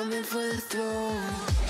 coming for the throne.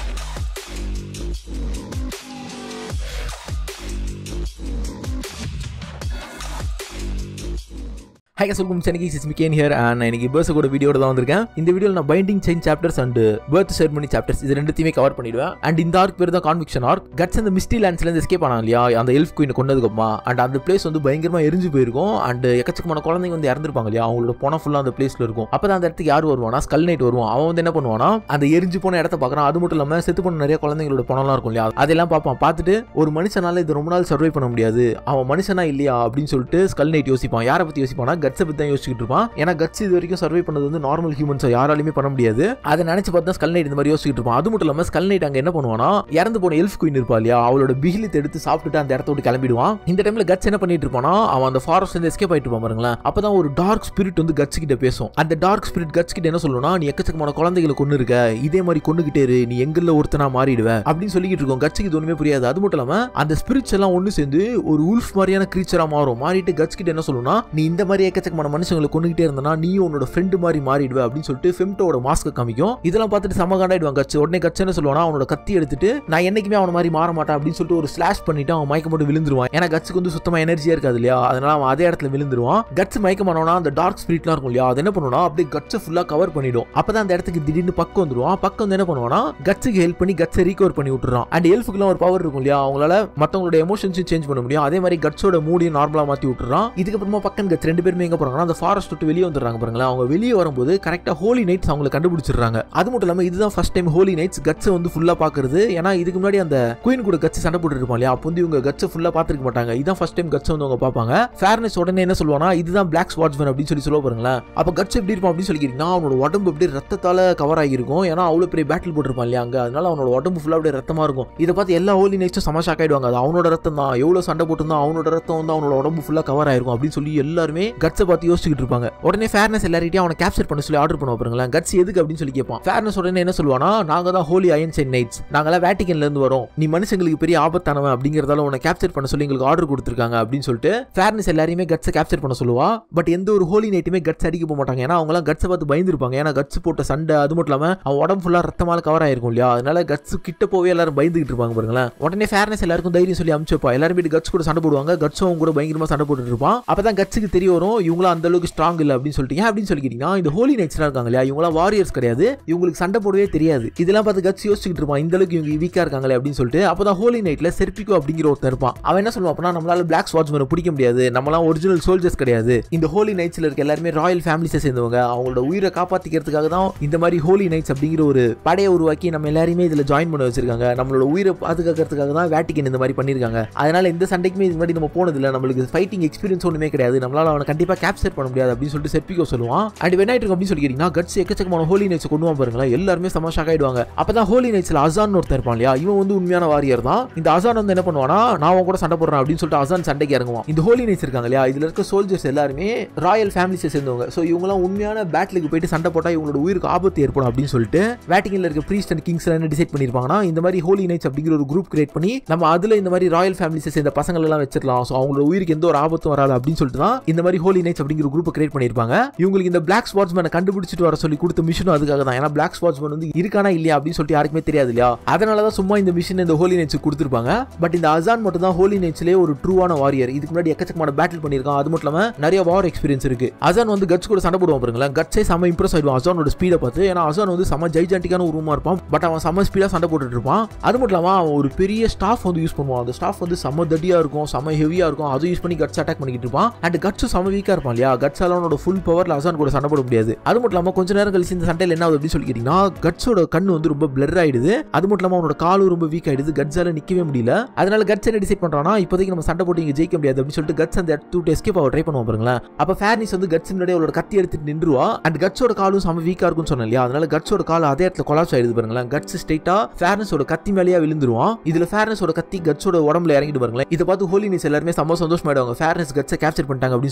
Hi guys welcome to Seniki Sismiken here and நான் இன்னைக்கு purse கூட வீடியோட தான் வந்திருக்கேன் இந்த வீடியோவில் நான் binding chain chapters and birth ceremony chapters இது ரெண்டுத்தையுமே கவர் பண்ணிடுவேன் அண்ட் இந்த ஆர்க் பேர் தான் கான்விக்ஷன் ஆர்க் கட்ஸ் அந்த மிஸ்டி லேண்ட்ஸ்லேருந்து எஸ்கேப் ஆனா இல்லையா அந்த எல்ஃப் குயின் கொண்டதுக்கப்புறமா அண்ட் அந்த பிளேஸ் வந்து பயங்கரமா எரிஞ்சு போயிருக்கும் அண்ட் எக்கச்சக்கமான குழந்தைங்க வந்து இறந்துருப்பாங்க இல்லையா அவங்களோட பணம் ஃபுல்லாக அந்த பிளேஸ்ல இருக்கும் அப்போ அந்த இடத்துக்கு யார் வருவானா ஸ்கல் நைட் வருவான் அவன் வந்து என்ன பண்ணுவானா அந்த எரிஞ்சு போன இடத்த பார்க்குறான் அது மட்டும் இல்லாமல் செத்து போன நிறைய குழந்தைங்களோட பணம்லாம் இருக்கும் இல்லையா அதெல்லாம் பார்ப்பான் பார்த்துட்டு ஒரு மனுஷனால இது ரொம்ப நாள் சர்வை பண்ண முடியாது அவன் மனுஷனா இல்லையா அப்படின்னு சொல்லிட்டு ஸ்கல் நைட் யோசிப்பான் யாரை பத்தி யோசிப்பானா கட்ஸை பத்தி தான் யோசிச்சுட்டு இருப்பான் ஏன்னா கட்ஸ் இது வரைக்கும் சர்வை பண்ணது வந்து நார்மல் ஹியூமன்ஸை யாராலையுமே பண்ண முடியாது அதை நினைச்சு பார்த்தா ஸ்கல் நைட் இந்த மாதிரி யோசிச்சுட்டு இருப்பான் அது மட்டும் இல்லாமல் ஸ்கல் நைட் அங்கே என்ன பண்ணுவானா இறந்து போன எல்ஃப் குயின் இருப்பா இல்லையா அவளோட பிகிலித் எடுத்து சாப்பிட்டுட்டு அந்த இடத்த விட்டு கிளம்பிடுவான் இந்த டைம்ல கட்ஸ் என்ன பண்ணிட்டு இருப்பானா அவன் அந்த ஃபாரஸ்ட் வந்து எஸ்கேப் ஆயிட்டு இருப்பான் பாருங்களேன் அப்பதான் ஒரு டார்க் ஸ்பிரிட் வந்து கட்ஸ் கிட்ட பேசும் அந்த டார்க் ஸ்பிரிட் கட்ஸ் கிட்ட என்ன சொல்லணும்னா நீ எக்கச்சக்கமான குழந்தைகளை கொண்டு இருக்க இதே மாதிரி கொண்டுகிட்டே இரு நீ எங்கல்ல ஒருத்தனா மாறிடுவ அப்படின்னு சொல்லிக்கிட்டு இருக்கோம் கட்ஸுக்கு இது ஒண்ணுமே புரியாது அது மட்டும் இல்லாம அந்த ஸ்பிரிட்ஸ் எல்லாம் ஒண்ணு சேர்ந்து ஒரு உல்ஃப் மாதிரியான கிரீச்சரா மாறும் மாறிட்டு கட்ஸ் கிட்ட என்ன சொல்லணும்னா நீ இந்த மாதிரி எக்கச்சக்கமான மனுஷங்களை கொண்டுகிட்டே இருந்தனா நீ உன்னோட ஃப்ரெண்டு மாதிரி மாறிடுவ அப்படின்னு சொல்லிட்டு ஃபெம்டோட மாஸ்க் காமிக்கும் இதெல்லாம் பார்த்துட்டு செம்ம காண்டாயிடுவான் கட்ஸ் உடனே கட்ஸ் என்ன சொல்லுவானா அவனோட கத்தி எடுத்துட்டு நான் என்னைக்குமே அவன மாதிரி மாற மாட்டேன் அப்படின்னு சொல்லிட்டு ஒரு ஸ்லாஷ் பண்ணிட்டு அவன் மயக்கம் போட்டு விழுந்துருவான் ஏன்னா கட்ஸுக்கு வந்து சுத்தமா எனர்ஜியா இருக்காது இல்லையா அதனால அவன் அதே இடத்துல விழுந்துருவான் கட்ஸ் மயக்கம் ஆனவனா அந்த டார்க் ஸ்பிரிட்லாம் இருக்கும் இல்லையா அது என்ன பண்ணுவானா அப்படியே கட்ஸை ஃபுல்லா கவர் பண்ணிடும் அப்பதான் அந்த இடத்துக்கு திடீர்னு பக்கம் வந்துருவான் பக்கம் வந்து என்ன பண்ணுவானா கட்ஸுக்கு ஹெல்ப் பண்ணி கட்ஸை ரீகவர் பண்ணி விட்டுறான் அண்ட் எல்ஃபுக்குலாம் ஒரு பவர் இருக்கும் இல்லையா அவங்களால மத்தவங்களோட எமோஷன்ஸையும் சேஞ்ச் பண்ண முடியும் அதே மாதிரி கட்ஸோட மூடியும் நார்மலா மாத்தி விட்டுறான் இதுக்கப்புறமா பக்கம் கட்ஸ் ரெண்டு பேருமே எங்க போறாங்கன்னா அந்த ஃபாரஸ்ட் விட்டு வெளியே வந்துடுறாங்க பாருங்களேன் அவங்க வெளியே வரும்போது கரெக்டா ஹோலி நைட்ஸ் அவங்களை கண்டுபிடிச்சிடுறாங்க அது மட்டும் இல்லாம இதுதான் first time holy knights Guts வந்து ஃபுல்லா பாக்குறது ஏன்னா இதுக்கு முன்னாடி அந்த குயின் கூட கட்ஸ் சண்டை போட்டு இருப்பான் இல்லையா அப்போ வந்து இவங்க கட்ஸ் ஃபுல்லா பாத்துருக்க மாட்டாங்க இதான் ஃபர்ஸ்ட் டைம் கட்ஸ் வந்து அவங்க பார்ப்பாங்க ஃபேர்னஸ் உடனே என்ன சொல்லுவானா இதுதான் பிளாக் ஸ்வாட்ஸ்மேன் அப்படின்னு சொல்லி சொல்ல பாருங்களேன் அப்ப கட்ஸ் எப்படி இருப்பான் அப்படின்னு சொல்லிக்கிறீங்கன்னா அவனோட உடம்பு அப்படியே ரத்தத்தால கவர் ஆகியிருக்கும் ஏன்னா அவ்வளவு பெரிய பேட்டில் போட்டிருப்பான் இல்லையா அங்க அதனால அவனோட உடம்பு ஃபுல்லா அப்படியே ரத்தமா இருக்கும் இதை பார்த்து எல்லா ஹோலி நைட்ஸும் சம ஷாக் ஆயிடுவாங்க அது அவனோட ரத்தம் தான் எவ்வளவு சண்டை போட்டிருந்தா அவனோட ரத்தம் வந்து அவனோட உடம்பு ஃபுல்லா கவர் ஆயிருக்கும் அப்படின்னு சொல்லி எல்லாருமே கட்ஸை பார்த்து யோசிச்சுட்டு இருப்பாங்க உடனே ஃபேர்னஸ் எல்லார்கிட்டயும் அவனை கேப்சர் பண்ண சொல்லி ஆர்டர் பண்ண பாருங்களேன் கட்ஸ் எதுக்கு அப்படின்னு சொல்லி கேட்பான் ஃபேர்னஸ் உடனே என்ன சொல்லுவானா நாங்க தான் ஹோலி அயன்ஸ் அண்ட் நைட்ஸ் நாங்களாம் வேட்டிகன்ல இருந்து வரோம் நீ மனுஷங்களுக்கு பெரிய ஆபத்தானவன் அப்படிங்கறதால உன்னை கேப்சர் பண்ண சொல்லி எங்களுக்கு ஆர்டர் கொடுத்துருக்காங்க அப்படின்னு சொல்லிட்டு ஃபேர்னஸ் எல்லாரையுமே கட்ஸை கேப்சர் பண்ண சொல்லுவா பட் எந்த ஒரு ஹோலி நைட்டுமே கட்ஸ் அடிக்க போக மாட்டாங்க ஏன்னா அவங்கலாம் கட்ஸை பார்த்து பயந்துருப்பாங்க ஏன்னா கட்ஸ் போட்ட சண்டை அது மட்டும் இல்லாம அவன் உடம்பு ஃபுல்லா ரத்தமால கவர் ஆயிருக்கும் இல்லையா அதனால கட்ஸ் கிட்ட போவே எல்லாரும் பயந்துகிட்டு இருப்பாங்க பாருங்களேன் உடனே ஃபேர்னஸ் எல்லாருக்கும் தைரியம் சொல்லி அனுப்பிச்சப்பா எல்லாரும் போய் கட்ஸ் கூட சண்டை போடுவாங்க கட்ஸும் அவங்க கூட பயங்கரமா சண்டை போட்டுட்டு இருப்பான் அப்பதான் கட்ஸுக்கு தெரிய வரும் இவங்களும் அந்த அளவுக்கு ஸ்ட்ராங் இல்லை அப்படின்னு சொல்லிட்டு ஏன் அப்படின்னு சொல்லிக்கிட்டீங்கன்னா இந்த ஹோலி நைட்ஸ்லாம் இருக்காங்க இல்லையா இவங்களாம் வாரியர்ஸ் கிடையாது இவங்களுக்கு சண்டை போடவே தெரியாது இதெல்லாம் பார்த்து கட்ஸ் யோசிச்சுட்டு இருப்பான் இந்த அளவுக்கு இவங்க வீக்கா இருக்காங்களே அப்படின்னு சொல்லிட்டு அப்பதான் ஹோலி நைட்ல செர்பிகோ அப்படிங்கிற ஒருத்தர் இருப்பான் அவன் என்ன சொல்லுவான் அப்படின்னா நம்மளால பிளாக் ஸ்வாட்ஸ்மேனை பிடிக்க முடியாது நம்மளாம் ஒரிஜினல் சோல்ஜர்ஸ் கிடையாது இந்த ஹோலி நைட்ஸ்ல இருக்க எல்லாருமே ராயல் ஃபேமிலிஸை சேர்ந்தவங்க அவங்களோட உயிரை காப்பாத்திக்கிறதுக்காக தான் இந்த மாதிரி ஹோலி நைட்ஸ் அப்படிங்கிற ஒரு படையை உருவாக்கி நம்ம எல்லாரையுமே இதுல ஜாயின் பண்ண வச்சிருக்காங்க நம்மளோட உயிரை பாதுகாக்கிறதுக்காக தான் வேட்டிக்கன் இந்த மாதிரி பண்ணிருக்காங்க அதனால இந்த சண்டைக்குமே இது மாதிரி நம்ம போனதில்லை நம்மளுக்கு ஃபைட்டிங் எக்ஸ்பீரியன்ஸ் ஒன்றுமே கிடையாது நம்மளால அவனை கண்டிப்பா கேப்சர் பண்ண முடியாது அப்படின்னு சொல்லிட்டு செர்பிகோ சொல்லுவான் அண்ட் வெனாயிட்டு இருக்கும் அப்படின்னு சொல்லிக்கிறீங்கன்னா கட்ஸ் எக்கச்சக்கமான ஹோலி நைட்ஸ் கொண்டு வாங்க பாருங்களேன் எல்லாருமே செம ஷாக் ஆயிடுவாங்க அப்பதான் ஹோலி நைட்ஸ்ல அசான் ஒருத்தர் இருப்பான் இல்லையா இவன் வந்து உண்மையான வாரியர் தான் இந்த அசான் வந்து என்ன பண்ணுவானா நான் அவன் கூட சண்டை போடுறேன் அப்படின்னு சொல்லிட்டு அசான் சண்டைக்கு இறங்குவான் இந்த ஹோலி நைட்ஸ் இருக்காங்க இல்லையா இதுல இருக்க சோல்ஜர்ஸ் எல்லாருமே ராயல் ஃபேமிலிஸை சேர்ந்தவங்க ஸோ இவங்கலாம் உண்மையான பேட்டிலுக்கு போயிட்டு சண்டை போட்டா இவங்களோட உயிருக்கு ஆபத்து ஏற்படும் அப்படின்னு சொல்லிட்டு வேட்டிகன்ல இருக்க ப்ரீஸ்ட் அண்ட் கிங்ஸ் என்ன டிசைட் பண்ணிருப்பாங்கன்னா இந்த மாதிரி ஹோலி நைட்ஸ் அப்படிங்கிற ஒரு குரூப் கிரியேட் பண்ணி நம்ம அதுல இந்த மாதிரி ராயல் ஃபேமிலிஸை சேர்ந்த பசங்கள் எல்லாம் வச்சிடலாம் ஸோ அவங்களோட உயிருக்கு எந்த ஒரு ஆபத்தும் வராது அப்படின்னு சொல்லிட்டு தான் இந்த மாதிரி ஹோலி நைட்ஸ் அப்படிங்கிற குரூப் கிரியேட் பண்ணிருப்பாங்க இவங்களுக்கு இந்த பிளாக் ஸ்பாட்ஸ்மேனை கண்டுபிடிச்சிட்டு வர சொல்லி கொடுத்த மிஷனும் அதுக்காக தான் ஏன்னா பிளாக் ஸ்பாட்ஸ்மேன் வந்து இருக்கானா இல்லையா அப்படின்னு சொல்லிட்டு யாருக்குமே தெரியாது இல்லையா அதனால தான் சும்மா இந்த மிஷன் இந்த ஹோலி நைட்ஸ் கொடுத்துருப்பாங்க பட் இந்த அசான் மட்டும் தான் ஹோலி நைட்ஸ்லேயே ஒரு ட்ரூவான வாரியர் இதுக்கு முன்னாடி எக்கச்சக்கமான பேட்டில் பண்ணியிருக்கான் அது மட்டும் இல்லாமல் நிறைய வார் எக்ஸ்பீரியன்ஸ் இருக்கு அசான் வந்து கட்ஸ் கூட சண்டை போடுவான் பாருங்களேன் கட்ஸே செம இம்ப்ரெஸ் ஆயிடுவான் அசானோட ஸ்பீடை பார்த்து ஏன்னா அசான் வந்து செம ஜைஜாண்டிக்கான உருவமா இருப்பான் பட் அவன் செம ஸ்பீடாக சண்டை போட்டுட்டு இருப்பான் அது மட்டும் இல்லாமல் அவன் ஒரு பெரிய ஸ்டாஃப் வந்து யூஸ் பண்ணுவான் அந்த ஸ்டாஃப் வந்து செம தடியா இருக்கும் செம ஹெவியா இருக்கும் அதை யூஸ் பண்ணி கட்ஸ் அட்டாக் பண்ணிக்கிட்டு இருப்பான் அண்ட் கட்ஸ் செம வீக்கா இருப்பான் இல்லையா கட்ஸ் அவனோட ஃபுல் பவர்ல அசான் கூட சண்டை போட முடியாது அது மட்டும் இல்லாமல் கொஞ்ச நேரம் கழிச்சு இந்த சண்டையில் என்ன ஆகுது அப்படின்னு சொல்லி கேட்டீங்கன்னா கட்ஸோட கண்ணு வந்து ரொம்ப பிளர் ஆயிடுது அது மட்டும் இல்லாமல் அவனோட காலும் ரொம்ப வீக் ஆயிடுது கட்ஸால நிக்கவே முடியல அதனால கட்ஸ் என்ன டிசைட் பண்றானா இப்போதைக்கு நம்ம சண்டை போட்டு இங்க ஜெயிக்க முடியாது அப்படின்னு சொல்லிட்டு கட்ஸ் அந்த இடத்து எஸ்கேப் ஆக ட்ரை பண்ணுவோம் பாருங்களேன் அப்ப ஃபேர்னிஸ் வந்து கட்ஸ் முன்னாடி அவளோட கத்தி எடுத்துட்டு நின்றுவா அண்ட் கட்ஸோட காலும் செம வீக்கா இருக்கும்னு சொன்னேன் இல்லையா அதனால கட்ஸோட கால் அதே இடத்துல கொலாப்ஸ் ஆயிடுது பாருங்களேன் கட்ஸ் ஸ்ட்ரைட்டா ஃபேர்னஸோட கத்தி மேலேயே விழுந்துருவான் இதுல ஃபேர்னஸோட கத்தி கட்ஸோட உடம்புல இறங்கிட்டு பாருங்களேன் இதை பார்த்து ஹோலினிஸ் எல்லாருமே செம்ம சந்தோஷமாயிடுவாங்க ஃபேர்னஸ் கட்ஸை கேப்சர் பண்ணிட்டாங்க அப்படின்னு சொல்லிட்டு ஏன்னா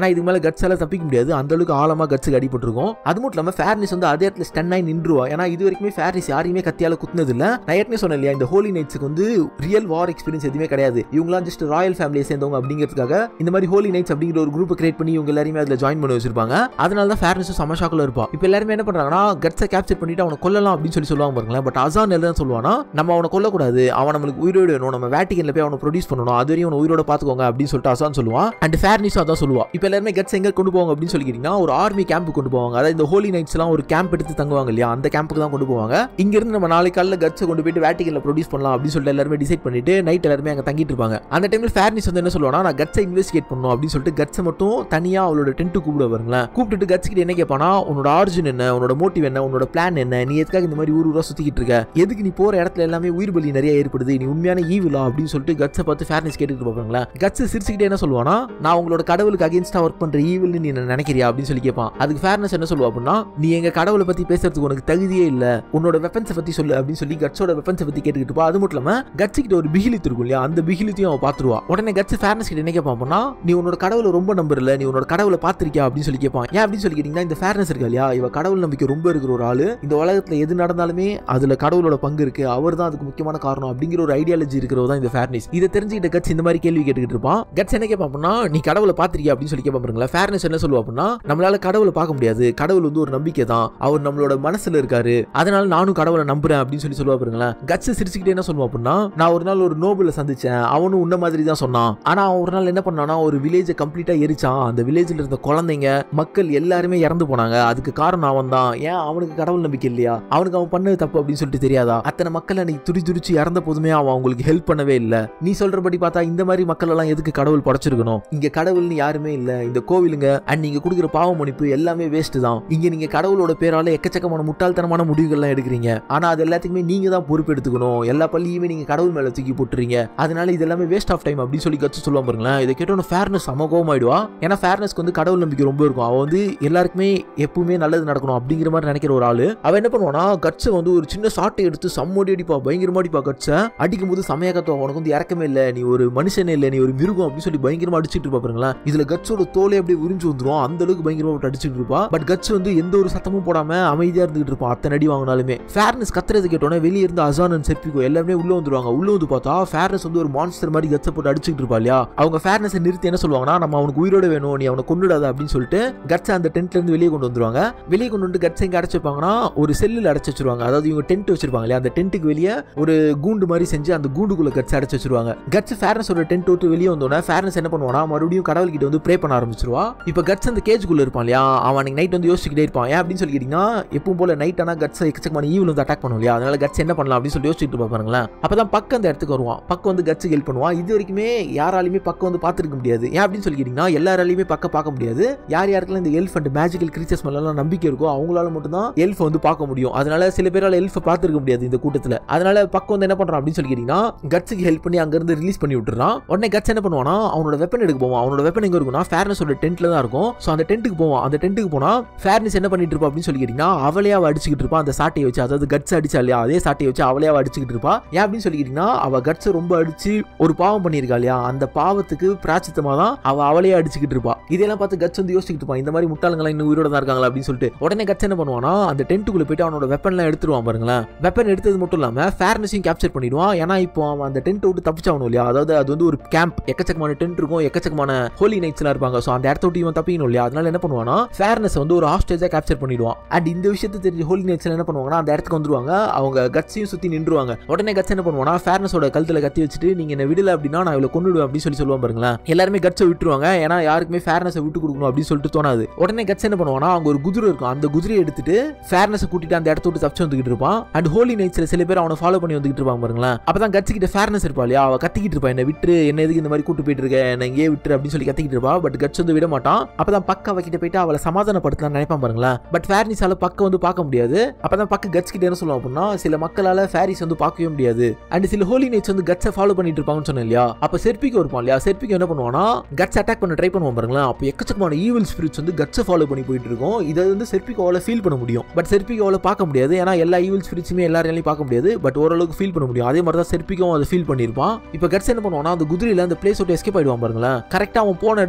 ஏன்னா இதுக்கு மேல கட்ஸால தப்பிக்க முடியாது அந்த அளவுக்கு ஆழமா கட்ஸுக்கு அடிபட்டிருக்கும் அது மட்டும் இல்லாம ஃபேர்னிஸ் வந்து அதே இடத்துல ஸ்டன் ஆகி நின்றுவா ஏன்னா இது வரைக்குமே ஃபேர்னிஸ் யாரையுமே கத்தியால குத்துனது இல்ல நான் ஏற்கனவே சொன்னேன் இல்லையா இந்த ஹோலி நைட்ஸ்க்கு வந்து ரியல் வார் எக்ஸ்பீரியன்ஸ் எதுவுமே கிடையாது இவங்களாம் ஜஸ்ட் ராயல் ஃபேமிலியை சேர்ந்தவங்க அப்படிங்கிறதுக்காக இந்த மாதிரி ஹோலி நைட்ஸ் அப்படிங்கிற ஒரு குரூப் கிரியேட் பண்ணி இவங்க எல்லாருமே அதுல ஜாயின் பண்ணி வச்சிருப்பாங்க அதனால தான் ஃபேர்னஸும் செம ஷாக்கில் இருப்பான் இப்போ எல்லாருமே என்ன பண்றாங்கன்னா கட்ஸை கேப்சர் பண்ணிட்டு அவனை கொல்லலாம் அப்படின்னு சொல்லி சொல்லுவாங்க பாருங்களேன் பட் அசான் எல்லாம் சொல்லுவானா நம்ம அவனை கொல்லக்கூடாது அவன் நம்மளுக்கு உயிரோடு வேணும் நம்ம வேட்டிகன்ல போய் அவனை ப்ரொடியூஸ் பண்ணணும் அது வரையும் அவனை உயிரோட பாத்துக்கோங்க அப்படின்னு சொல்லிட்டு அசான் சொல்லுவான் அண்ட் ஃபேர்னிஸும் அதான் சொல்லுவா இப்போ எல்லாருமே கட்ஸ் எங்க கொண்டு போவாங்க அப்படின்னு சொல்லிக்கிட்டீங்கன்னா ஒரு ஆர்மி கேம்ப் கொண்டு போவாங்க அதாவது இந்த ஹோலி நைட்ஸ் எல்லாம் ஒரு கேம்ப் எடுத்து தங்குவாங்க இல்லையா அந்த கேம்புக்கு தான் கொண்டு போவாங்க இங்க இருந்து நம்ம நாளைக்கு காலையில் கட்ஸை கொண்டு போயிட்டு வேட்டிகன்ல ப்ரொடியூஸ் பண்ணலாம் அப்படின்னு சொல்லிட்டு எல்லாருமே டிசைட் பண்ணிட்டு நைட் எல்லாருமே அங்க தங்கிட்டு இருப்பாங்க அந்த டைம்ல ஃபேர்னிஸ் வந்து என்ன சொல்லுவானா நான் கட்ஸை இன்வெஸ்டிகேட் பண்ணணும் அப்படின்னு சொல்லிட்டு கட்ஸை மட்டும் தனியா அவளோட டென்ட் கூப்பிட வருங்களேன் கூப்பிட்டுட்டு கட்ஸ் கிட்ட என்ன கேட்பானா உன்னோட ஆரிஜின் என்ன உன்னோட மோட்டிவ் என்ன உன்னோட பிளான் என்ன நீ எதுக்காக இந்த மாதிரி ஊர் ஊரா சுத்திக்கிட்டு இருக்க எதுக்கு நீ போற இடத்துல எல்லாமே உயிர் பலி நிறைய ஏற்படுது நீ உண்மையான ஈவிலா அப்படின்னு சொல்லிட்டு கட்ஸை பார்த்து ஃபேர்னஸ் கேட்டுட்டு பார்ப்பாங்களா கட்ஸ் சிரிச்சுக்கிட்டே என்ன சொல்லுவானா நான் உங்களோட கடவுளுக்கு அகேன்ஸ்டா ஒர்க் பண்ற ஈவில்னு நீ என்ன நினைக்கிறியா அப்படின்னு சொல்லி கேட்பான் அதுக்கு ஃபேர்னஸ் என்ன சொல்லுவா அப்படின்னா நீ எங்க கடவுளை பத்தி பேசுறதுக்கு உனக்கு தகுதியே இல்ல உன்னோட வெப்பன்ஸை பத்தி சொல்லு அப்படின்னு சொல்லி கட்ஸோட வெப்பன்ஸை பத்தி கேட்டுக்கிட்டு இருப்பா அது மட்டும் இல்லாம கட்ஸ் கிட்ட ஒரு பிகிலித்து இருக்கும் இல்லையா அந்த பிகிலித்தையும் அவன் பாத்துருவா உடனே கட்ஸ் ஃபேர்னஸ் கிட்ட என்ன கேட்பான் அப்படின்னா நீ உன்னோட கடவுளை ரொம்ப நம்புறல நீ உன்னோட கடவுளை பாத்திருக்கியா அப்படின்னு சொல்லி கேட்பான் ஏன் அப்படின்னு சொல்லி கேட்டீங்கன்னா இந்த ஃபேர்னஸ் இருக்கா இல்லையா இவ கடவுள் நம்பிக்கை ரொம்ப இருக்கிற ஒரு ஆளு இந்த உலகத்துல எது நடந்தாலுமே அதுல கடவுளோட பங்கு இருக்கு அவர் தான் அதுக்கு முக்கியமான காரணம் அப்படிங்கிற ஒரு ஐடியாலஜி இருக்கிறவர் தான் இந்த ஃபேர்னஸ் இதை தெரிஞ்சுக்கிட்ட கட்ஸ் இந்த மாதிரி கேள்வி கேட்டுக்கிட்டு இருப்பான் கட்ஸ் என்ன கேட்பான் அப்படின்னா நீ கடவுளை பாத்திருக்கியா அப்படின்னு சொல்லி கேட்பான் பாருங்களேன் ஃபேர்னஸ் என்ன சொல்லுவா அப்படின்னா நம்மளால கடவுளை பார்க்க முடியாது கடவுள் வந்து ஒரு நம்பிக்கை தான் அவர் நம்மளோட மனசுல இருக்காரு அதனால நானும் கடவுளை நம்புறேன் அப்படின்னு சொல்லி சொல்லுவா பாருங்களேன் கட்ஸ் சிரிச்சுக்கிட்டே என்ன சொல்லுவா அப்படின்னா நான் ஒரு நாள் ஒரு நோபலை சந்திச்சேன் அவனும் உன்ன மாதிரி தான் சொன்னான் ஆனா அவன் ஒரு நாள் என்ன பண்ணானா ஒரு வில்லேஜை கம்ப்ளீட்டா எரிச்சான் அந்த வில்லேஜ்ல இருந்த குழந்தைங்க மக்கள் எல்லாருமே இறந்து போனாங்க அதுக்கு காரணம் அவன் தான் ஏன் அவனுக்கு கடவுள் நம்பிக்கை இல்லையா அவனுக்கு அவன் பண்ணது தப்பு அப்படின்னு சொல்லிட்டு தெரியாதா அத்தனை மக்கள் அன்னைக்கு துடி துடிச்சு இறந்த போதுமே அவன் அவங்களுக்கு ஹெல்ப் பண்ணவே இல்லை நீ சொல்றபடி பார்த்தா இந்த மாதிரி மக்கள் எல்லாம் எதுக்கு கடவுள் படைச்சிருக்கணும் இங்க கடவுள்னு யாருமே இல்ல இந்த கோவிலுங்க அண்ட் நீங்க கொடுக்குற பாவ மன்னிப்பு எல்லாமே வேஸ்ட் தான் இங்க நீங்க கடவுளோட பேரால எக்கச்சக்கமான முட்டாள்தனமான முடிவுகள்லாம் எடுக்கிறீங்க ஆனா அது எல்லாத்துக்குமே நீங்க தான் பொறுப்பு எடுத்துக்கணும் எல்லா பள்ளியுமே நீங்க கடவுள் மேல தூக்கி போட்டுறீங்க அதனால இது எல்லாமே வேஸ்ட் ஆஃப் டைம் அப்படின்னு சொல்லி கத்து சொல்லுவாங்க பாருங்களேன் இதை கேட்டோன்னு ஃபேர்னஸ் சமகம் ஆயிடுவா ஏன்னா ஃபேர்னஸ்க்கு வந்து கடவுள் நம்பிக்கை ரொம்ப இருக்கும் அவன் வந்து எல்லாருக்குமே எப்பவுமே நல்லது நடக்கணும் அப்படிங்கிற மாதிரி நினைக்கிற ஒரு ஆளு அவன் என்ன பண்ணுவானா கட்ஸை வந்து ஒரு சின்ன சாட்டை எடுத்து செம்மோடி அடிப்பா பயங்கரமா அடிப்பா கட்ஸை அடிக்கும் போது செமையா கத்துவா உனக்கு வந்து இறக்கமே இல்லை நீ ஒரு மனுஷனே இல்லை நீ ஒரு மிருகம் அப்படின்னு சொல்லி பயங்கரமா அடிச்சிட்டு இருப்பா பாருங்களேன் இதுல கட்ஸோட தோலை அப்படியே உறிஞ்சு வந்துரும் அந்த அளவுக்கு பயங்கரமா போட்டு அடிச்சிட்டு இருப்பா பட் கட்ஸ் வந்து எந்த ஒரு சத்தமும் போடாம அமைதியா இருந்துகிட்டு இருப்பான் அத்தனை அடி வாங்கினாலுமே ஃபேர்னஸ் கத்துறது கேட்டோன்னே வெளியே இருந்து அசான் அண்ட் செப்பிகோ எல்லாருமே உள்ள வந்துருவாங்க உள்ள வந்து பார்த்தா ஃபேர்னஸ் வந்து ஒரு மான்ஸ்டர் மாதிரி கட்ஸை போட்டு அடிச்சிட்டு இருப்பா இல்லையா அவங்க ஃபேர்னஸை நிறுத்தி என்ன சொல்லுவாங்கன்னா நம்ம அவனுக்கு உயிரோட வேணும் நீ அவனை கொண்டுடாத அப்படின்னு சொல்லிட்டு கட்ஸை அந்த டென்ட்ல இருந்து வெளியே கொண்டு வந்துருவாங்க வெளியே கொண்டு வந்து கட்ஸ் எங்க அடைச்சு வைப்பாங்கன்னா ஒரு செல்லில் அடைச்சு வச்சிருவாங்க அதாவது இவங்க டென்ட் வச்சிருப்பாங்க இல்லையா அந்த டென்ட்டுக்கு வெளியே ஒரு கூண்டு மாதிரி செஞ்சு அந்த கூண்டுக்குள்ள கட்ஸ் அடைச்சு வச்சிருவாங்க கட்ஸ் ஃபேர்னஸோட டென்ட் விட்டு வெளியே வந்தோடனே ஃபேர்னஸ் என்ன பண்ணுவானா மறுபடியும் கடவுள் கிட்ட வந்து ப்ரே பண்ண ஆரம்பிச்சிருவா இப்போ கட்ஸ் அந்த கேஜுக்குள்ள இருப்பான் இல்லையா அவன் அன்னைக்கு நைட் வந்து யோசிச்சுக்கிட்டே இருப்பான் ஏன் அப்படின்னு சொல்லி கேட்டீங்கன்னா எப்பவும் போல நைட் ஆனால் கட்ஸ் எக்கச்சக்கமான ஈவில் வந்து அட்டாக் பண்ணும் இல்லையா அதனால கட்ஸ் என்ன பண்ணலாம் அப்படின்னு சொல்லி யோசிச்சுட்டு இருப்பா பாருங்களேன் அப்பதான் பக்கம் அந்த இடத்துக்கு வருவான் பக்கம் வந்து கட்ஸுக்கு ஹெல்ப் பண்ணுவான் இது வரைக்குமே யாராலையுமே பக்கம் வந்து பார்த்துருக்க முடியாது ஏன் அப்படின்னு சொல்லி கேட்டீங்கன்னா எல்லாராலையுமே பக்கம் பார்க்க முடியாது யார் யாருக்கெல்லாம் இந்த எல்ஃப் அண்ட் மேஜிக்கல் கிரீச்சர்ஸ் மேலாம் நம்பிக்கை இருக்கோ அவங்களால மட்டும்தான் எல்ஃப் வந்து பார்க்க முடியும் அதனால சில பேரால எல்ஃபை பார்த்துருக்க முடியாது இந்த கூட்டத்தில் அதனால பக்கம் வந்து என்ன பண்றான் அப்படின்னு சொல்லி கேட்டீங்கன்னா கட்ஸுக்கு ஹெல்ப் பண்ணி அங்கிருந்து ரிலீஸ் பண்ணி விட்டுறான் உடனே கட்ஸ் என்ன பண்ணுவானா அவனோட வெப்பன் எடுக்க போவான் அவனோட வெப்பன் எங்க இருக்கும்னா ஃபேர்னஸோட டென்ட்ல தான் இருக்கும் ஸோ அந்த டென்ட்டுக்கு போவான் அந்த டென்ட்டுக்கு போனா ஃபேர்னஸ் என்ன பண்ணிட்டு இருப்பா அப்படின்னு சொல்லி கேட்டீங்கன்னா அவளே அவ அடிச்சுக்கிட்டு இருப்பா அந்த சாட்டையை வச்சு அதாவது கட்ஸ் அடிச்சா இல்லையா அதே சாட்டையை வச்சு அவளே அவ அடிச்சுக்கிட்டு இருப்பா ஏன் அப்படின்னு சொல்லி கேட்டீங்கன்னா அவ கட்ஸை ரொம்ப அடிச்சு ஒரு பாவம் பண்ணியிருக்கா இல்லையா அந்த பாவத்துக்கு பிராச்சித்தமா தான் அவ அவளையே அடிச்சுக்கிட்டு இருப்பா இதெல்லாம் பார்த்து கட்ஸ் வந்து யோசிச்சுட்டு இருப்பான் இந்த மாதிரி முட்டாளங்களா இன்னும் உயிரோட தான் இருக்காங்களா அப்படின்னு சொல்லிட்டு உடனே கட்ஸ் என்ன பண்ணுவானா அந்த டென்ட்டுக்குள்ள போயிட்டு அவனோட வெப்பன்லாம் எடுத்துருவான் பாருங்களேன் வெப்பன் எடுத்தது மட்டும் இல்லாம ஃபேர்னஸையும் கேப்சர் பண்ணிடுவான் ஏன்னா இப்போ அவன் அந்த டென்ட் விட்டு தப்பிச்சாகணும் இல்லையா அதாவது அது வந்து ஒரு கேம்ப் எக்கச்சக்கமான டென்ட் இருக்கும் எக்கச்சக்கமான ஹோலி நைட்ஸ்லாம் இருப்பாங்க ஸோ அந்த இடத்த விட்டு இவன் தப்பிக்கணும் இல்லையா அதனால என்ன பண்ணுவானா ஃபேர்னஸ் வந்து ஒரு ஹாஸ்டேஜா கேப்சர் பண்ணிடுவான் அண்ட் இந்த விஷயத்தை தெரிஞ்சு ஹோலி நைட்ஸ்ல என்ன பண்ணுவாங்கன்னா அந்த இடத்துக்கு வந்துருவாங்க அவங்க கட்ஸையும் சுத்தி நின்றுவாங்க உடனே கட்ஸ் என்ன பண்ணுவானா ஃபேர்னஸோட கழுத்துல கத்தி வச்சுட்டு நீங்க என்ன விடல அப்படின்னா நான் இவளை கொண்டுடுவேன் அப்படின்னு சொல்லி சொல்லுவான் பாருங்களேன் எல்லாருமே கட்ஸை விட்டுருவாங்க ஏன்னா யாருக்குமே ஃபேர்னஸை விட்டு கொடுக்கணும் அப்படின்னு சொல்லிட்டு தோணாது உடனே கட்ஸ் என்ன பண்ணுவானா அங்க ஒரு குதிரை இருக்கும் அந்த குதிரையை எடுத்துட்டு ஃபேர்னஸை கூட்டிட்டு அந்த இடத்த விட்டு தப்பிச்சு வந்துகிட்டு இருப்பான் அண்ட் ஹோலி நைட்ஸ்ல சில பேர் அவனை ஃபாலோ பண்ணி வந்துகிட்டு இருப்பாங்க பாருங்களேன் அப்பதான் கட்ஸ் கிட்ட ஃபேர்னஸ் இருப்பா இல்லையா அவ கத்திக்கிட்டு இருப்பா என்ன விட்டு என்ன எதுக்கு இந்த மாதிரி கூட்டு போயிட்டு இருக்க என்ன இங்கே விட்டு அப்படின்னு சொல்லி கத்திக்கிட்டு இருப்பா பட் கட்ஸ் வந்து விட மாட்டான் அப்பதான் பக்க அவகிட்ட போயிட்டு அவளை சமாதானப்படுத்தலாம் நினைப்பான் பாருங்களேன் பட் ஃபேர்னிஸால பக்க வந்து பார்க்க முடியாது அப்பதான் பக்க கட்ஸ் கிட்ட என்ன சொல்லுவான் அப்படின்னா சில மக்களால ஃபேரிஸ் வந்து பார்க்கவே முடியாது அண்ட் சில ஹோலி நைட்ஸ் வந்து கட்ஸை ஃபாலோ பண்ணிட்டு இருப்பாங்கன்னு சொன்னேன் இல்லையா அப்ப செர்பிக்கு இருப்பான் இல்லையா செர்பிக்கு என்ன பண்ணுவானா கட்ஸ் அட்டாக் பண்ண ட்ரை பண்ணுவான் பாருங்களேன் அப்போ எக்கச்சக்கமான ஈவில் ஸ்பிரிட்ஸ் வந்து கட்ஸை ஃபாலோ பண்ணி போயிட்டு இருக்கும் இதை வந்து செர்பிகோவால ஃபீல் பண்ண முடியும் பட் செர்பிகோவால பார்க்க முடியாது ஏன்னா எல்லா ஈவில் ஸ்பிரிட்ஸுமே எல்லாரையும் பார்க்க முடியாது பட் ஓரளவுக்கு ஃபீல் பண்ண முடியும் அதே மாதிரி தான் செர்பிக்கும் அதை ஃபீல் பண்ணியிருப்பான் இப்போ கட்ஸ் என்ன பண்ணுவானா அந்த குதிரையில அந்த பிளேஸ் விட்டு எஸ்கேப் ஆயிடுவான் பாருங்களேன் கரெக்டாக அவன் போன இடத்துக்கு எக்கச்சக்கமான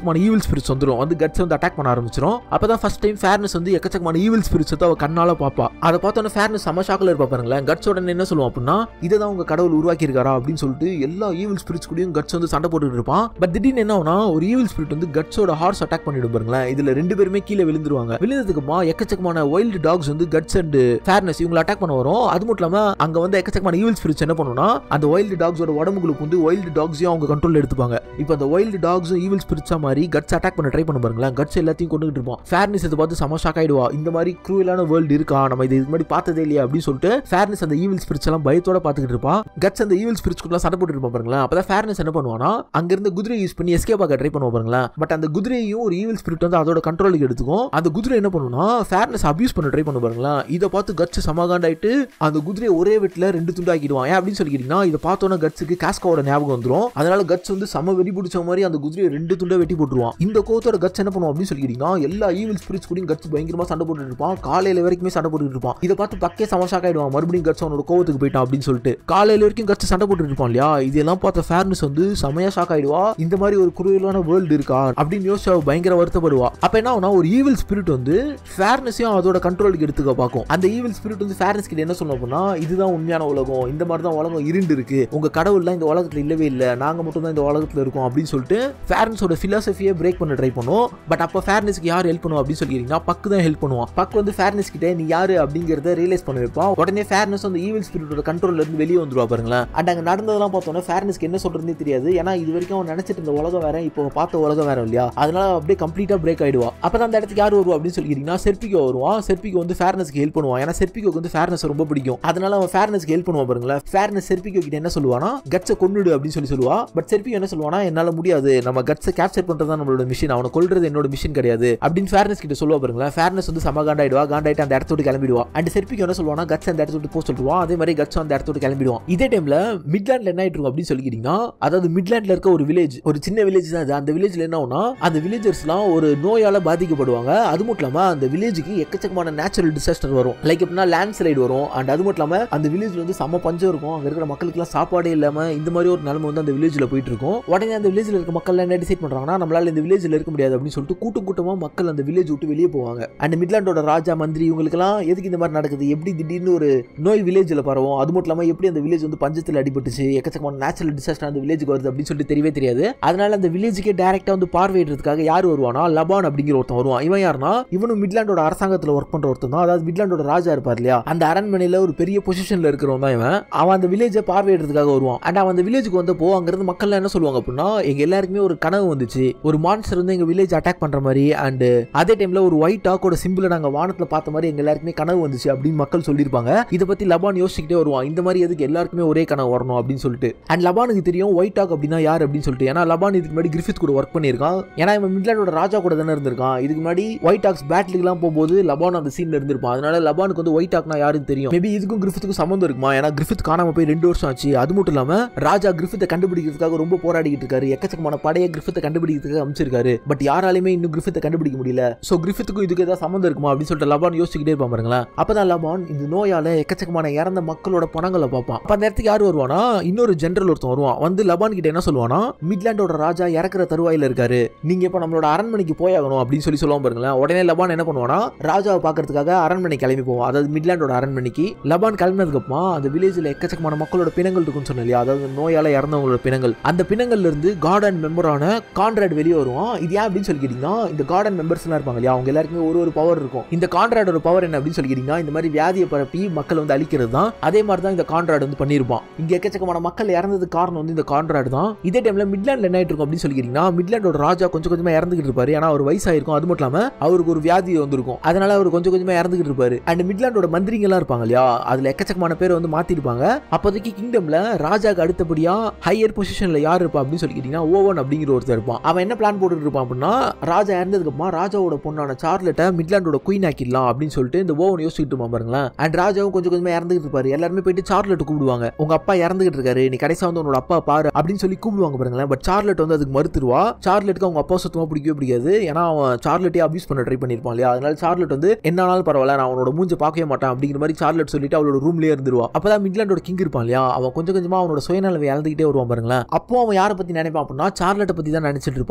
எக்கச்சக்கமான ஈவில் ஸ்பிரிட்ஸ் வந்துடும் வந்து கட்ஸ் வந்து அட்டாக் பண்ண ஆரம்பிச்சிடும் அப்பதான் ஃபர்ஸ்ட் டைம் ஃபேர்னஸ் வந்து எக்கச்சக்கமான ஈவில் ஸ்பிரிட்ஸ் அவ கண்ணால பாப்பா அதை பார்த்தோன்னே ஃபேர்னஸ் செம ஷாக்கில் இருப்பா பாருங்களேன் கட்ஸ் உடனே என்ன சொல்லுவான் அப்படின்னா இதை தான் உங்க கடவுள் உருவாக்கி இருக்காரா அப்படின்னு சொல்லிட்டு எல்லா ஈவில் ஸ்பிரிட்ஸ் கூடயும் கட்ஸ் வந்து சண்டை போட்டுட்டு இருப்பான் பட் திடீர்னு என்ன ஆகுனா ஒரு ஈவில் ஸ்பிரிட் வந்து கட்ஸோட ஹார்ஸ் அட்டாக் பண்ணிடும் பாருங்களேன் இதுல ரெண்டு பேருமே கீழே விழுந்துருவாங்க விழுந்ததுக்குமா எக்கச்சக்கமான வைல்டு டாக்ஸ் வந்து கட்ஸ் அண்ட் ஃபேர்னஸ் இவங்களை அட்டாக் பண்ண வரும் அது மட்டும் இல்லாம அங்க வந்து எக்கச்சக்கமான ஈவில் ஸ்பிரிட்ஸ் என்ன பண்ணுனா அந்த வைல்டு டாக்ஸோட உடம்புகளுக்கு வந்து வைல்டு டாக்ஸையும் அவங்க கண்ட்ரோல் எடுத்துப்பாங்க இப்போ அந்த வைல்டு டாக்ஸும் ஈவில் ஸ்பிரிட்ஸா மாதிரி கட்ஸ் அட்டாக் பண்ண ட்ரை பண்ண பாருங்களேன் கட்ஸ் எல்லாத்தையும் கொண்டுகிட்டு இருப்போம் ஃபேர்னஸ் இதை பார்த்து செம ஷாக் ஆயிடுவா இந்த மாதிரி க்ரூவலான வேர்ல்டு இருக்கா நம்ம இது இதுக்கு முன்னாடி பார்த்ததே இல்லையா அப்படின்னு சொல்லிட்டு ஃபேர்னஸ் அந்த ஈவில் ஸ்பிரிட்ஸ் எல்லாம் பயத்தோட பார்த்துக்கிட்டு இருப்பான் கட்ஸ் அந்த ஈவில் ஸ்பிரிட்ஸ் கூட சண்டை போட்டு இருப்பான் பாருங்களேன் அப்பதான் ஃபேர்னஸ் என்ன பண்ணுவானா அங்க இருந்து குதிரை யூஸ் பண்ணி எஸ்கேப் ஆக ட்ரை பண்ணுவோம் பாருங்களேன் பட் அந்த குதிரையும் ஒரு ஈவில் ஸ்பிரிட் வந்து அதோட கண்ட்ரோலுக்கு எடுத்துக்கும் அந்த குதிரை என்ன பண்ணுனா ஃபேர்னஸ் அபியூஸ் பண்ண ட்ரை பண்ண பாருங்களேன் இதை பார்த்து கட்ஸ் சமாகாண்டாயிட்டு அந்த குதிரையை ஒரே வீட்டில் ரெண்டு துண்டு ஆக்கிடுவான் ஏன் அப்படின்னு சொல்லிக்கிட்டீங்கன்னா இதை பார்த்தோன்னா கட்ஸுக்கு காஸ்காவோட ஞாபகம் வந்துடும் அதனால கட்ஸ் வந்து சம வெடி பிடிச்ச மாதிரி அந்த குதிரையை ரெண்டு துண்டை வெட்டி போட்டுருவான் இந்த கோத்தோட கட்ஸ் என்ன பண்ணுவோம் அப்படின்னு சொல்லிக்கிட்டீங்கன்னா எல்லா ஈவில் ஸ்பிரிட்ஸ் கூடயும் கட்ஸ் பயங்கரமா சண்டை போட்டுட்டு இருப்பான் காலையில வரைக்குமே சண்டை போட்டுட்டு இருப்பான் இதை பார்த்து பக்கே சமஷாக் ஆயிடுவான் மறுபடியும் கட்ஸ் அவனோட கோவத்துக்கு போயிட்டான் அப்படின்னு சொல்லிட்டு காலையில வரைக்கும் கட்ஸ் சண்டை போட்டுட்டு இருப்பான் இல்லையா இதெல்லாம் பார்த்த ஃபேர்னஸ் வந்து செமையா ஷாக் ஆயிடுவா இந்த மாதிரி ஒரு குருவிலான வேர்ல்டு இருக்கா அப்படின்னு யோசிச்சு அவ பயங்கர வருத்தப்படுவா அப்ப என்ன ஆகுனா ஒரு ஈவில் ஸ்பிரிட் வந்து ஃபேர்னஸையும் அதோட கண்ட்ரோலுக்கு எடுத்துக்க பார்க்கும் அந்த ஈவில் ஸ்பிரிட் வந்து ஃபேர்னஸ் கிட்ட என்ன சொல்லணும் அப்படின்னா இதுதான் உண்மையான உலகம் இந்த மாதிரி தான் உலகம் இருண்டு இருக்கு உங்க கடவுள்லாம் இந்த உலகத்துல இல்லவே இல்லை நாங்க மட்டும் தான் இந்த உலகத்துல இருக்கோம் அப்படின்னு சொல்லிட்டு ஃபேர்னஸோட பிலாசபியை பிரேக் பண்ண ட்ரை பண்ணும் பட் அப்போ ஃபேர்னஸ்க்கு யார் ஹெல்ப் பண்ணுவோம் அப்படின்னு சொல்லிக்கிறீங்கன்னா பக்கு தான் ஹெல்ப் பண்ணுவான் பக்கு வந்து ஃபேர்னஸ் கிட்ட நீ யாரு அப்படிங்கறத ரியலைஸ் பண்ண வைப்பான் உடனே ஃபேர்னஸ் அந்த ஈவில் ஸ்பிரிட்டோட கண்ட்ரோல்ல இருந்து வெளியே வந்துருவா பாருங்களேன் அண்ட் அங்க நடந்ததெல்லாம் பார்த்தோன்னா ஃபேர்னஸ்க்கு என்ன சொல்றதுனே தெரியாது ஏன்னா இது வரைக்கும் அவன் நினைச்சிட்டு இருந்த உலகம் வேற இப்போ பார்த்த உலகம் வேற இல்லையா அதனால அப்படியே கம்ப்ளீட்டா பிரேக் ஆயிடுவா அப்பதான் அந்த இடத்துக்கு யார் வருவா அப்படின்னு சொல்லிக்கிறீங்கன்னா செர்பிகோ வருவான் செர்பிகோ வந்து ஃபேர்னஸ்க்கு ஹெல்ப் பண்ணுவான் ஏன்னா செர்பிகோக்கு வந்து ஃபேர்னஸ் ரொம்ப பிடிக்கும் அதனால அவன் ஃபேர்னஸ்க்கு ஹெல்ப் பண்ணுவான் பாருங்களேன் ஃபேர்னஸ் செர்பிகோ கிட்ட என்ன சொல்லுவானா கட்ஸை கொன்னுடு அப்படின்னு சொல்லி சொல்லுவா பட் செர்பிகோ என்ன சொல்லுவானா என்னால முடியாது நம்ம கட்ஸை கேப்சர் பண்றது தான் நம்மளோட மிஷின் அவனை கொல்றது என்னோட மிஷின் கிடையாது அப்படின்னு ஃபேர்னஸ் கிட்ட சொல்லுவா பாருங்களேன் ஃபேர்னஸ் வந்து சம காண்டாயிடுவா காண்டாயிட்டு அந்த இடத்த விட்டு கிளம்பிடுவா அண்ட் செர்பிகோ என்ன சொல்லுவானா கட்ஸ் அந்த இடத்த விட்டு போக சொல்லுவான் அதே மாதிரி கட்ஸ் அந்த இடத்த விட்டு கிளம்பிடுவான் இதே டைம்ல மிட்லாண்ட்ல என்ன ஆயிட்டு இருக்கும் அப்படின்னு சொல்லிக்கிட்டீங்கன்னா அதாவது மிட்லாண்ட்ல இருக்க ஒரு வில்லேஜ் ஒரு சின்ன வில்லேஜ் தான் அது அந்த வில்லேஜ்ல என்ன ஆகும்னா அந்த வில்லேஜர்ஸ்லாம் ஒரு நோயால பாதிக்கப்படுவாங்க அது மட்டும் இல்லாம அந்த வில்லேஜுக்கு எக்கச்சக்கமான நேச்சுரல் டிசாஸ்டர் வரும் லைக் எப்படின்னா லேண்ட் ஸ்லைடு வரும் அண்ட் அது மட்டும் இல்லாம அந்த வில்லேஜ்ல வந்து செம்ம பஞ்சம் இருக்கும் அங்க இருக்கிற மக்களுக்குலாம் சாப்பாடே இல்லாம இந்த மாதிரி ஒரு நிலைமை வந்து அந்த வில்லேஜ்ல போயிட்டு இருக்கும் உடனே அந்த வில்லேஜ்ல இருக்க மக்கள் என்ன டிசைட் பண்றாங்கன்னா நம்மளால இந்த வில்லேஜ்ல இருக்க முடியாது அப்படின்னு சொல்லிட்டு கூட்டம் கூட்டமா மக்கள் அந்த வில்லேஜ் விட்டு வெளியே போவாங்க அண்ட் மிட்லாண்டோட ராஜா மந்திரி இவங்களுக்குலாம் எதுக்கு இந்த மாதிரி நடக்குது எப்படி திடீர்னு ஒரு நோய் வில்லேஜ்ல பரவும் அது மட்டும் இல்லாம எப்படி அந்த வில்லேஜ் வந்து பஞ்சத்தில் அடிபட்டுச்சு எக்கச்சக்கமான நேச்சுரல் டிசாஸ்டர் அந்த வில்லேஜுக்கு வருது அப்படின்னு சொல்லிட்டு தெரியவே தெரியாது அதனால அந்த வில்லேஜுக்கே டேரக்டா வந்து பார்வையிடுறதுக்காக யார் வருவானா லபான் அப்படிங்கிற ஒருத்தன் வருவான் இவன் யாருன்னா இவனும் மிட்லாண்டோட அரசாங்கத்தில் ஒர்க் பண்ற ஒருத்தன் தான் அதாவது மிட்லாண்டோட ராஜா இருப்பார் இல்லையா அந்த அரண்மனையில ஒரு பெரிய பொசிஷன்ல இருக்கிறவன் தான் இவன் அவன் அந்த வில்லேஜை பார்வையிடுறதுக்காக வருவான் அண்ட் அவன் அந்த வில்லேஜுக்கு வந்தப்போ அங்கிருந்து மக்கள் என்ன சொல்லுவாங்க அப்படின்னா எங்க எல்லாருக்குமே ஒரு கனவு வந்துச்சு ஒரு மான்ஸ்டர் வந்து எங்க வில்லேஜ் அட்டாக் பண்ற மாதிரி அண்ட் அதே டைம்ல ஒரு ஒயிட் டாக்கோட சிம்பிளை நாங்க வானத்துல பார்த்த மாதிரி எங்க எல்லாருக்குமே கனவு வந்துச்சு அப்படின்னு மக்கள் சொல்லியிருப்பாங்க இதை பத்தி லபான் யோசிச்சுக்கிட்டே வருவான் இந்த மாதிரி எதுக்கு எல்லாருக்குமே ஒரே கனவு வரணும் அப்படின்னு சொல்லிட்டு அண்ட் லபானுக்கு தெரியும் ஒயிட் டாக் அப்படின்னா யார் அப்படின்னு சொல்லிட்டு ஏன்னா லபான் இதுக்கு முன்னாடி கிரிஃபித் கூட ஒர்க் பண்ணியிருக்கான் ஏன்னா இவன் மிட்லாண்டோட ராஜா கூட தானே இருந்திருக்கான் இதுக்கு முன்னாடி ஒயிட் டாக்ஸ் பேட்டிலுக்குலாம் போகும்போது லபான் அந்த சீன்ல இருந்திருப்பான் அதனால லபானுக்கு வந்து ஒயிட் டாக்னா யாருன்னு தெரியும் மேபி இதுக்கும் கிரிஃபித்துக்கும் சம்மந்தம் இருக்குமா ஏன்னா கிரிஃபித் காணாம போய் ரெண்டு வருஷம் ஆச்சு அது மட்டும் இல்லாம ராஜா கிரிஃபித்தை கண்டுபிடிக்கிறதுக்காக ரொம்ப போராடிக்கிட்டு இருக்காரு எக்கச்சக்கமான படையை கிரிஃபித்தை கண்டுபிடிக்கிறதுக்காக அமைச்சிருக்காரு பட் யாராலையுமே இன்னும் கிரிஃபித்தை கண்டுபிடிக்க முடியல சோ கிரிஃபித்துக்கும் இதுக்கு ஏதாவது சம்மந்தம் இருக்குமா அப்படின்னு சொல்லிட்டு லபான் யோசிச்சுக்கிட்டே இருப்பான் பாருங்களேன் அப்பதான் லபான் இந்த நோயால எக்கச்சக்கமான இறந்த மக்களோட பணங்களை பார்ப்பான் அப்ப அந்த இடத்துக்கு யார் வருவானா இன்னொரு ஜெனரல் ஒருத்தன் வருவான் வந்து லபான் கிட்ட என்ன சொல்லுவானா மிட்லாண்டோட ராஜா இறக்குற தருவாயில இருக்காரு நீங்க இப்ப நம்மளோட அரண்மனைக்கு போயாகணும் அப்படின்னு சொல்லி சொல்லுவான் பாருங்களேன் உடனே லபான் என்ன பண்ணுவானா ராஜாவை பார்க்கறதுக்காக அரண்மனை கிளம்பி போவான் அதாவது மிட்லாண்டோட அரண்மனைக்கு லபான் கிளம்பினதுக்கு அப்புறமா அந்த வில்லேஜ்ல எக்கச்சக்கமான மக்களோட பிணங்கள் இருக்குன்னு சொன்னேன் இல்லையா அதாவது நோயால இறந்தவங்களோட பிணங்கள் அந்த பிணங்கள்ல இருந்து கார்டன் மெம்பரான கான்ராட் வெளியே வருவான் இது ஏன் அப்படின்னு சொல்லி கேட்டீங்கன்னா இந்த கார்டன் மெம்பர்ஸ் எல்லாம் இருப்பாங்க இல்லையா அவங்க எல்லாருக்குமே ஒரு ஒரு பவர் இருக்கும் இந்த கான்ராடோட பவர் என்ன அப்படின்னு சொல்லி கேட்டீங்கன்னா இந்த மாதிரி வியாதியை பரப்பி மக்கள் வந்து அழிக்கிறது தான் அதே மாதிரி தான் இந்த கான்ராட் வந்து பண்ணியிருப்பான் இங்க எக்கச்சக்கமான மக்கள் இறந்ததுக்கு காரணம் வந்து இந்த கான்ராட் தான் இதே டைம்ல மிட்லாண்ட்ல என்ன ஆயிட்டு இருக்கும் அப்படின்னு சொல்லி கேட்டீங்கன்னா மிட்லாண்டோட ராஜா கொஞ்சம் கொஞ்சமா இறந்துகிட்டு இருப்பாரு ஏன்னா அவர் வயசாயிருக்கும் அது மட்டும் இல்லாம அவருக்கு ஒரு வியாதி வந்திருக்கும் அதனால அவர் கொஞ்சம் கொஞ்சமா இறந்துகிட்டு இருப்பாரு அண்ட் மிட்லாண்டோட மந்திரிங்க எல்லாம் இருப்பாங்க இல்லையா அதுல எக்கச்சக்கமான பேர் வந்து மாத்திருப்பாங்க அப்போதைக்கு கிங்டம்ல ராஜாக்கு அடுத்தபடியா ஹையர் பொசிஷன்ல யார் இருப்பா அப்படின்னு சொல்லி கேட்டீங்கன்னா ஓவன் அப்படிங்கிற ஒருத்தர் இருப்பான் அவன் என்ன பிளான் போட்டுட்டு இருப்பான் அப்படின்னா ராஜா இறந்ததுக்கு அப்புறமா ராஜாவோட பொண்ணான சார்லட்டை மிட்லாண்டோட குயின் ஆக்கிடலாம் அப்படின்னு சொல்லிட்டு இந்த ஓவன் யோசிச்சுட்டு இருப்பான் பாருங்களேன் அண்ட் ராஜாவும் கொஞ்சம் கொஞ்சமா இறந்துகிட்டு இருப்பாரு எல்லாருமே போயிட்டு சார்லெட் கூப்பிடுவாங்க உங்க அப்பா இறந்துகிட்டு இருக்காரு நீ கடைசியா வந்து உன்னோட அப்பா பாரு அப்படின்னு சொல்லி கூப்பிடுவாங்க பாருங்களேன் பட் சார்லெட் வந்து அதுக்கு மறுத்துருவா சார்லெட்டுக்கு அவங்க அப்பா சுத்தமா பிடிக்கவே பிடிக்காது ஏன்னா அவன் சார்லெட்டே அபியூஸ் பண்ண ட்ரை பண்ணிருப்பான் இல்லையா அதனால சார்லெட் வந்து என்னாலும் பரவாயில்ல நான் அவனோட மூஞ்ச பார்க்கவே மாட்டான் அப்படிங்கிற மாதிரி சார்லெட் சொல்லிட்டு அவளோட ரூம்லயே இருந்துருவா அப்பதான் மிட்லாண்டோட கிங் இருப்பான் இல்லையா அவன் கொஞ்சம் கொஞ்சமா அவனோட சுயநலவை இழந்துகிட்டே வருவான் பாருங்களேன் அப்போ அவன் யாரை பத்தி நினைப்பான் அப்படின்னா சார்லெட்டை பத்தி தான் நினைச்சிட்டு இருப்பான்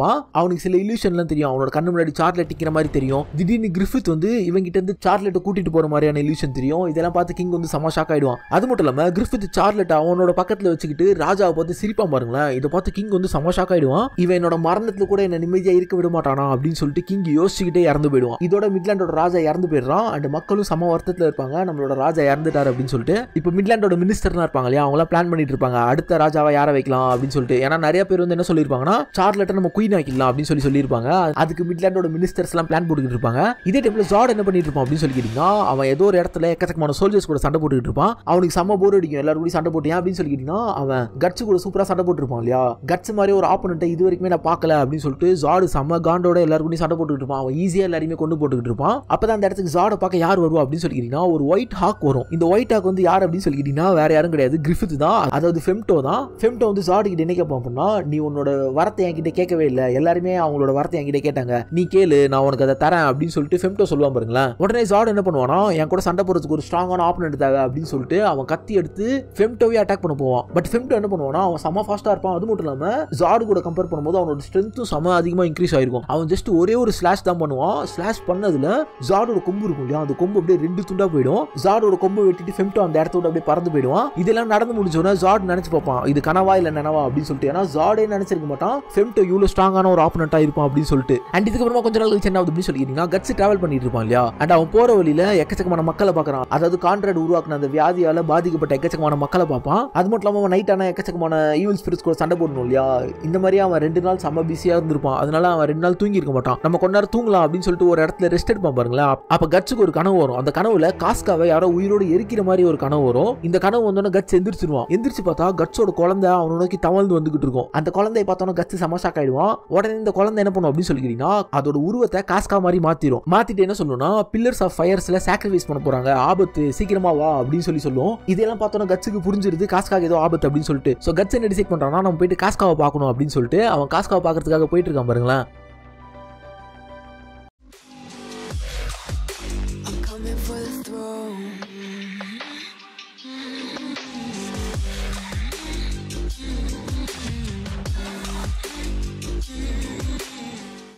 இருப்பான் அவனுக்கு சில இல்யூஷன்லாம் தெரியும் அவனோட கண்ணு முன்னாடி சார்லெட் டிக்கிற மாதிரி தெரியும் திடீர்னு கிரிஃபித் வந்து இவங்கிட்ட இருந்து சார்லெட்டை கூட்டிட்டு போற மாதிரியான இல்யூஷன் தெரியும் இதெல்லாம் பார்த்து கிங் வந்து செம ஷாக் ஆயிடுவான் அது மட்டும் இல்லாம கிரிஃபித் சார்லெட் அவனோட பக்கத்துல வச்சுக்கிட்டு ராஜாவை பார்த்து சிரிப்பான் பாருங்களேன் இதை பார்த்து கிங் வந்து செம ஷாக் ஆயிடுவான் இவன் என்னோட மரணத்துல கூட என்ன நிம்மதியா இருக்க விட மாட்டானா அப்படின்னு சொல்லிட்டு கிங் யோசிச்சுக்கிட்டே இறந்து போயிடுவான் இதோட மிட்லாண்டோட ராஜா இறந்து போயிடுறான் அண்ட் மக்களும் சம வருத்தத்துல இருப்பாங்க நம்மளோட ராஜா இறந்துட்டாரு அப்படின்னு சொல்லிட்டு இப்போ மிட்லாண்டோட மினிஸ்டர்னா இருப்பாங்க இல்லையா அவங்களாம் பிளான் பண்ணிட்டு இருப்பாங்க அடுத்த ராஜாவை யாரை வைக்கலாம் அப்படின்னு சொல்லிட்டு ஏன்னா நிறைய பேர் வந்து என்ன சொல்லியிருப்பாங்கன்னா சார்லெட்டை நம்ம குயின் வைக்கலாம் அப்படின்னு சொல்லி சொல்லியிருப்பாங்க அதுக்கு மிட்லாண்டோட மினிஸ்டர்ஸ் எல்லாம் பிளான் போட்டுக்கிட்டு இருப்பாங்க இதே டைம்ல ஜார்ட் என்ன பண்ணிட்டு இருப்பான் அப்படின்னு சொல்லி கேட்டீங்கன்னா அவன் ஏதோ ஒரு இடத்துல எக்கச்சக்கமான சோல்ஜர்ஸ் கூட சண்டை போட்டுக்கிட்டு இருப்பான் அவனுக்கு செம்ம போர் அடிக்கும் எல்லாரும் கூட சண்டை போட்டியா அப்படின்னு சொல்லி கேட்டீங்கன்னா அவன் கட்ஸ் கூட சூப்பரா சண்டை போட்டுருப்பான் இல்லையா கட்ஸ் மாதிரி ஒரு ஆப்போனண்ட்டை இது வரைக்குமே நான் பார்க்கல அப்படின்னு சொல்லிட்டு ஜாடு செம்ம காண்டோட எல்லாரும் கூட சண்டை போட்டுக்கிட்டு இருப்பான் அவன் ஈஸியா எல்லாரையுமே கொண்டு போட்டுக்கிட்டு இருப்பான் அப்பதான் அந்த இடத்துக்கு ஜாடை பார்க்க யார் வருவா அப்படின்னு சொல்லி கேட்டீங்கன்னா ஒரு ஒயிட் ஹாக் வரும் இந்த ஒயிட் ஹாக் வந்து யார் அப்படின்னு சொல்லி கேட்டீங்கன்னா வேற யாரும் கிடையாது கிரிஃபித் தான் அதாவது ஃபெம்டோ தான் ஃபெம்டோ வந்து ஜாடு கிட்ட என்ன கேட்பான் அப்படின்னா நீ உன்னோட வரத்தை என்கிட்ட கேட்கவே இல்லை எல்லாருமே அவங்களோட வரத்தை என்கிட்ட கேட்டாங்க நீ கேளு நான் உனக்கு அதை தரேன் அப்படின்னு சொல்லிட்டு ஃபெம்டோ சொல்லுவான் பாருங்களேன் உடனே ஜாடு என்ன பண்ணுவானா என் கூட சண்டை போறதுக்கு ஒரு ஸ்ட்ராங்கான ஆப்பனண்ட் தேவை அப்படின்னு சொல்லிட்டு அவன் கத்தி எடுத்து ஃபெம்டோவே அட்டாக் பண்ண போவான் பட் ஃபெம்டோ என்ன பண்ணுவானா அவன் செம ஃபாஸ்டா இருப்பான் அது மட்டும் இல்லாம ஜாடு கூட கம்பேர் பண்ணும்போது அவனோட ஸ்ட்ரென்த்தும் செம அதிகமா இன்க்ரீஸ் ஆயிருக்கும் அவன் ஜஸ்ட் ஒரே ஒரு ஸ்லாஷ் தான் பண்ணுவான் ஸ்லாஷ் பண்ணதுல ஜாடோட கொம்பு இருக்கும் இல்லையா அந்த கொம்பு அப்படியே ரெண்டு துண்டா போயிடும் ஜாடோட கொம்பு வெட்டிட்டு ஃபெம்டோ அந்த இடத்த விட்டு அப்படியே பறந்து போயிடுவான் இதெல்லாம் நடந்து முடிஞ்சோன்னா ஜாட் நினைச்சு பார்ப்பான் இது கனவா இல்ல நனவா அப்படின்னு சொல்லிட்டு ஏன்னா ஜாடே நினைச்சிருக்க மாட்டான் ஃபெம்டோ இவ்வளவு ஸ்ட்ராங்கான ஒரு ஆப்பனண்டா இருப்பான் அப்படின்னு சொல்லிட்டு அண்ட் இதுக்கப்புறமா கொஞ்ச நாள் கழிச்சு என்ன ஆகுது அப்படின்னு சொல்லிக்கிட்டீங்கன்னா கட்ஸ் டிராவல் பண்ணிட்டு இருப்பான் இல்லையா அண்ட் அவன் போற வழியில எக்கச்சக்கமான மக்களை பார்க்கறான் அதாவது கான்ட்ராக்ட் உருவாக்குன அந்த வியாதியால பாதிக்கப்பட்ட எக்கச்சக்கமான மக்களை பார்ப்பான் அது மட்டும் இல்லாம நைட் ஆனா எக்கச்சக்கமான ஈவில் ஸ்பிரிட்ஸ் கூட சண்டை போடணும் இல்லையா இந்த மாதிரி அவன் ரெண்டு நாள் செம்ம பிஸியா இருந்திருப்பான் அதனால அவன் ரெண்டு நாள் தூங்கி இருக்க மாட்டான் நம்ம கொஞ்ச நேரம் தூங்கலாம் அப்படின்னு சொல்லிட்டு ஒரு இடத்துல ரெஸ்ட் எடுப்பான் பாருங்களேன் அப்ப- அப்ப கட்ஸுக்கு ஒரு கனவு வரும் அந்த கனவுல காஸ்காவை யாரோ உயிரோடு எரிக்கிற மாதிரி ஒரு கனவு வரும் இந்த கனவு வந்தோடனே கட்ஸ் எந்திரிச்சிருவான் எந்திரிச்சு பார்த்தா கட்ஸோட குழந்தை அவனை நோக்கி தவழ்ந்து வந்துகிட்டு இருக்கும் அந்த குழந்தைய பார்த்தோன்னா கட்ஸ் சமஷாக் ஆயிடுவான் உடனே இந்த குழந்தை என்ன பண்ணும் அப்படின்னு சொல்லிக்கிறீங்கன்னா அதோட உருவத்தை காஸ்கா மாதிரி மாத்திரும் மாத்திட்டு என்ன சொல்லணும்னா பில்லர்ஸ் ஆஃப் ஃபயர்ஸ்ல சாக்ரிஃபைஸ் பண்ண போறாங்க ஆபத்து சீக்கிரமா வா அப்படின்னு சொல்லி சொல்லுவோம் இதெல்லாம் பார்த்தோன்னா கட்ஸுக்கு புரிஞ்சிருது காஸ்காக்கு ஏதோ ஆபத்து அப்படின்னு சொல்லிட்டு ஸோ கட்ஸ் என்ன டிசைட் பண்றான்னா நம்ம போயிட்டு காஸ்காவை பார்க்கணும் அப்படின்னு சொல்லிட்டு அவன் காஸ்காவை பார்க்கறதுக்காக போயிட்டு இருக்கான் பாருங்களேன் I'm coming for the throne.